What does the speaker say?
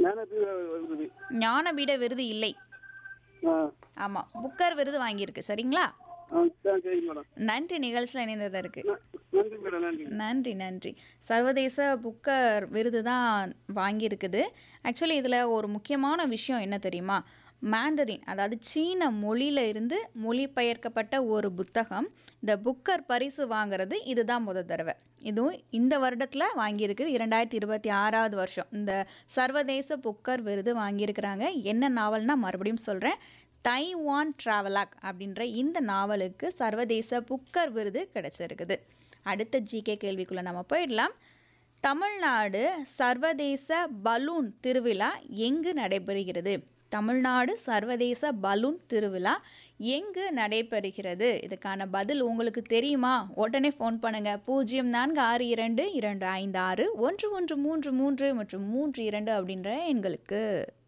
ஞானத்து விருது ஞானபீட விருது இல்லை ஆ ஆமாம் புக்கர் விருது வாங்கியிருக்கு சரிங்களா ஆ சரி சரி மேடம் நன்றி நிகழ்ச்சியில் இணைந்ததற்கு ந- நன்றி மேடம் நன்றி நன்றி நன்றி சர்வதேச புக்கர் விருது தான் வாங்கியிருக்குது ஆக்சுவலி இதில் ஒரு முக்கியமான விஷயம் என்ன தெரியுமா மேண்டரின் அதாவது சீன மொழியில இருந்து மொழிபெயர்க்கப்பட்ட ஒரு புத்தகம் இந்த புக்கர் பரிசு வாங்குறது இதுதான் முத தடவை இதுவும் இந்த வருடத்தில் வாங்கியிருக்குது இரண்டாயிரத்தி இருபத்தி ஆறாவது வருஷம் இந்த சர்வதேச புக்கர் விருது வாங்கியிருக்கிறாங்க என்ன நாவல்னா மறுபடியும் சொல்கிறேன் தைவான் ட்ராவலாக் அப்படின்ற இந்த நாவலுக்கு சர்வதேச புக்கர் விருது கிடைச்சிருக்குது அடுத்த ஜிகே கேள்விக்குள்ளே நம்ம போயிடலாம் தமிழ்நாடு சர்வதேச பலூன் திருவிழா எங்கு நடைபெறுகிறது தமிழ்நாடு சர்வதேச பலூன் திருவிழா எங்கு நடைபெறுகிறது இதுக்கான பதில் உங்களுக்கு தெரியுமா உடனே ஃபோன் பண்ணுங்க பூஜ்ஜியம் நான்கு ஆறு இரண்டு இரண்டு ஐந்து ஆறு ஒன்று ஒன்று மூன்று மூன்று மற்றும் மூன்று இரண்டு அப்படின்ற எண்களுக்கு